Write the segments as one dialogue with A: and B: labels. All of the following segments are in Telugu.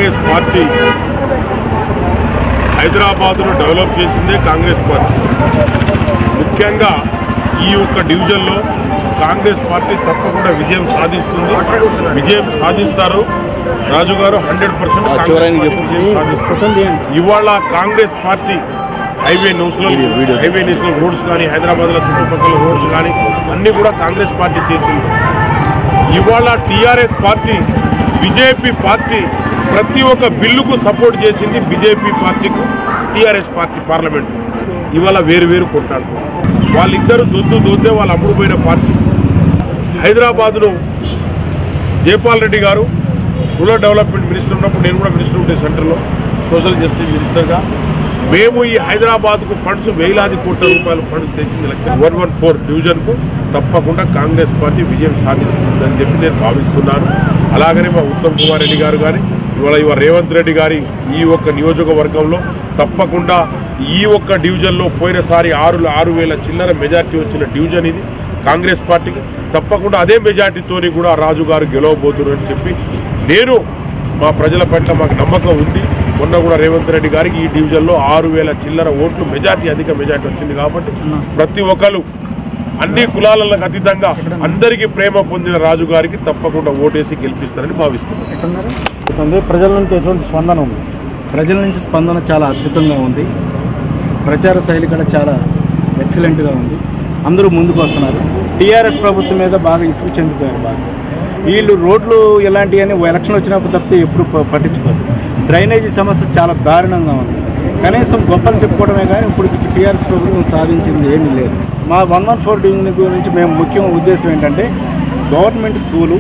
A: కాంగ్రెస్ పార్టీ హైదరాబాద్ను డెవలప్ చేసిందే కాంగ్రెస్ పార్టీ ముఖ్యంగా ఈ యొక్క డివిజన్లో కాంగ్రెస్ పార్టీ తప్పకుండా విజయం సాధిస్తుంది విజయం సాధిస్తారు రాజు గారు హండ్రెడ్ పర్సెంట్ విజయం సాధిస్తారు ఇవాళ కాంగ్రెస్ పార్టీ హైవే న్యూస్లో హైవే నేషనల్ రోడ్స్ కానీ హైదరాబాద్లో చుట్టుపక్కల రోడ్స్ కానీ అన్నీ కూడా కాంగ్రెస్ పార్టీ చేసింది ఇవాళ టీఆర్ఎస్ పార్టీ బీజేపీ పార్టీ ప్రతి ఒక్క బిల్లుకు సపోర్ట్ చేసింది బీజేపీ పార్టీకు టీఆర్ఎస్ పార్టీ పార్లమెంట్ ఇవాళ వేరు వేరు కొట్టాడు వాళ్ళిద్దరు దొద్దు దొద్దే వాళ్ళు అమ్ముడు పోయిన పార్టీ హైదరాబాద్ను జయపాల్ రెడ్డి గారు రూరల్ డెవలప్మెంట్ మినిస్టర్ ఉన్నప్పుడు నేను కూడా మినిస్టర్ ఉంటే సెంటర్లో సోషల్ జస్టిస్ మినిస్టర్గా మేము ఈ హైదరాబాద్కు ఫండ్స్ వేలాది కోట్ల రూపాయల ఫండ్స్ తెచ్చింది లక్ష వన్ వన్ ఫోర్ డివిజన్కు తప్పకుండా కాంగ్రెస్ పార్టీ విజయం సాధిస్తుందని చెప్పి నేను భావిస్తున్నాను అలాగనే మా ఉత్తమ్ కుమార్ రెడ్డి గారు కానీ ఇవాళ ఇవాళ రేవంత్ రెడ్డి గారి ఈ ఒక్క నియోజకవర్గంలో తప్పకుండా ఈ ఒక్క డివిజన్లో పోయినసారి ఆరు ఆరు వేల చిల్లర మెజార్టీ వచ్చిన డివిజన్ ఇది కాంగ్రెస్ పార్టీకి తప్పకుండా అదే మెజార్టీతోని కూడా రాజు గారు గెలవబోతున్నారని చెప్పి నేను మా ప్రజల పట్ల మాకు నమ్మకం ఉంది మొన్న కూడా రేవంత్ రెడ్డి గారికి ఈ డివిజన్లో ఆరు వేల చిల్లర ఓట్లు మెజార్టీ అధిక మెజార్టీ వచ్చింది కాబట్టి ప్రతి ఒక్కరు అన్ని కులాలకు అతీతంగా అందరికీ ప్రేమ పొందిన రాజు గారికి తప్పకుండా ఓటేసి గెలిపిస్తారని భావిస్తున్నాను
B: ఉంది ప్రజల నుంచి ఎటువంటి స్పందన ఉంది
C: ప్రజల నుంచి స్పందన చాలా అద్భుతంగా ఉంది ప్రచార శైలి కూడా చాలా ఎక్సలెంట్గా ఉంది అందరూ ముందుకు వస్తున్నారు టీఆర్ఎస్ ప్రభుత్వం మీద బాగా ఇసుకు చెందిపోయారు బాగా వీళ్ళు రోడ్లు ఇలాంటివన్నీ ఎలక్షన్ వచ్చినప్పుడు తప్పితే ఎప్పుడు ప- పట్టించుకోరు డ్రైనేజీ సమస్య చాలా దారుణంగా ఉంది కనీసం గొప్పలు చెప్పుకోవడమే కానీ ఇప్పుడు టీఆర్ఎస్ ప్రభుత్వం సాధించింది ఏమీ లేదు మా వన్ వన్ ఫోర్ డివిజన్ గురించి మేము ముఖ్య ఉద్దేశం ఏంటంటే government school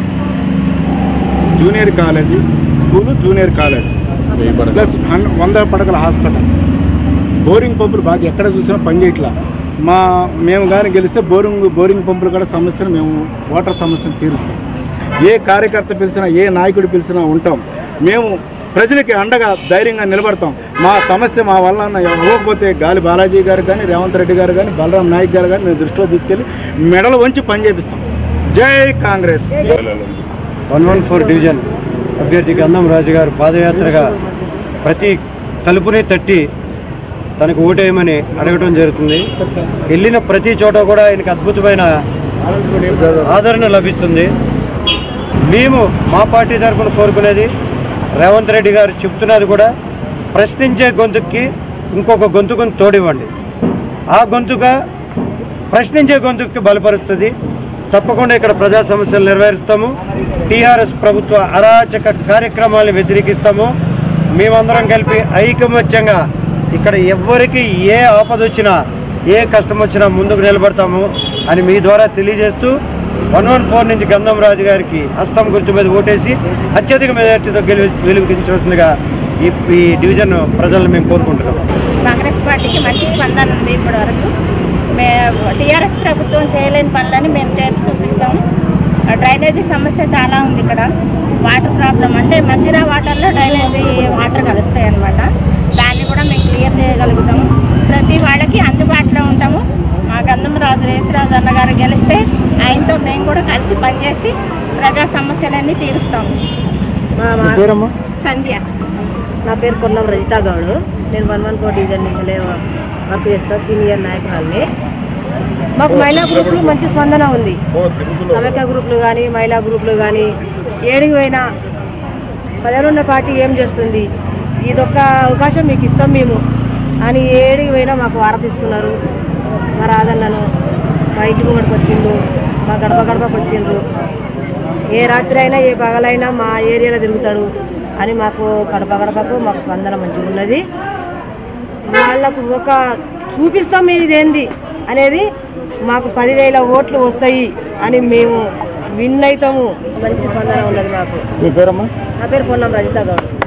C: junior college school junior college plus హన్- వంద పడకల హాస్పిటల్ బోరింగ్ పంపులు బాగా ఎక్కడ చూసినా పనిచేయట్లా మా మేము కానీ గెలిస్తే బోరింగ్ బోరింగ్ పంపులు కూడా సమస్యను మేము వాటర్ సమస్యను తీరుస్తాం ఏ కార్యకర్త పిలిచినా ఏ నాయకుడు పిలిచినా ఉంటాం మేము ప్రజలకి అండగా ధైర్యంగా నిలబడతాం మా సమస్య మా వల్ల ఇవ్వకపోతే గాలి బాలాజీ గారు కానీ రేవంత్ రెడ్డి గారు కానీ బలరాం నాయక్ గారు కానీ మేము దృష్టిలో తీసుకెళ్ళి మెడలు వంచి పని చేపిస్తాం జై Congress
B: one one four division అభ్యర్థి గంధం రాజు గారు పాదయాత్రగా ప్రతి తలుపుని తట్టి తనకు ఓటేయమని అడగడం జరుగుతుంది వెళ్ళిన ప్రతి చోట కూడా ఆయనకు అద్భుతమైన ఆదరణ లభిస్తుంది మేము మా పార్టీ తరఫున కోరుకునేది రేవంత్ రెడ్డి గారు చెప్తున్నది కూడా ప్రశ్నించే గొంతుకి ఇంకొక గొంతుకుని తోడివ్వండి ఆ గొంతుక ప్రశ్నించే గొంతుకి బలపరుస్తుంది తప్పకుండా ఇక్కడ ప్రజా సమస్యలు నెరవేరుస్తాము టీఆర్ఎస్ ప్రభుత్వ అరాచక కార్యక్రమాలను వ్యతిరేకిస్తాము మేమందరం కలిపి ఐకమత్యంగా ఇక్కడ ఎవ్వరికి ఏ ఆపద వచ్చినా ఏ కష్టం వచ్చినా ముందుకు నిలబడతాము అని మీ ద్వారా తెలియజేస్తూ వన్ వన్ ఫోర్ నుంచి గంధం రాజు గారికి హస్తం గుర్తు మీద ఓటేసి అత్యధిక మెజార్టీతో గెలు వెలుగుతించవలసిందిగా ఈ ఈ డివిజన్ ప్రజలను మేము కోరుకుంటున్నాం
D: కాంగ్రెస్ పార్టీకి మంచి స్పందన ఉంది ఇప్పటి వరకు మేము టీఆర్ఎస్ ప్రభుత్వం చేయలేని పనులని మేము చేసి చూపిస్తాము ఆ డ్రైనేజీ సమస్య చాలా ఉంది ఇక్కడ వాటర్ ప్రాబ్లం అంటే మందిరా వాటర్లో డ్రైనేజీ వాటర్ కలుస్తాయి అన్నమాట దాన్ని కూడా మేము క్లియర్ చేయగలుగుతాము ప్రతి వాళ్ళకి అందుబాటులో ఉంటాము మా గంధం రాజు రేసిరాజు అన్నగారు గెలిస్తే ఆయనతో మేము కూడా కలిసి పనిచేసి ప్రజా సమస్యలన్నీ తీరుస్తాము
C: మీ పేరమ్మా
D: సంధ్య
E: నా పేరు కొల్లం రజితా గౌడ్ నేను వన్ వన్ ఫోర్ డివిజన్ నుంచి వర్క్ చేస్తా సీనియర్ నాయకురాల్ని మాకు మహిళా గ్రూపులు మంచి స్పందన ఉంది సమైక్య గ్రూపులు కానీ మహిళా గ్రూపులు కానీ ఏడికి పోయినా పదనున్న పార్టీ ఏం చేస్తుంది ఇదొక్క అవకాశం మీకు ఇస్తాం మేము అని ఏడికి పోయినా మాకు వారతిస్తున్నారు మా రాజన్నను మా ఇంటి ముంగడికి వచ్చిండ్రు మా గడప గడపకు వచ్చిండ్రు ఏ రాత్రి అయినా ఏ పగలైనా మా ఏరియాలో తిరుగుతాడు అని మాకు గడప గడపకు మాకు స్పందన మంచిగా ఉన్నది వాళ్ళకు ఒక చూపిస్తాం మేము ఇదేంది అనేది మాకు పదివేల ఓట్లు వస్తాయి అని మేము విన్ అవుతాము మంచి స్పందన ఉన్నది మాకు
C: మీ పేరమ్మా
E: నా పేరు పొన్నం రజిత గౌడ్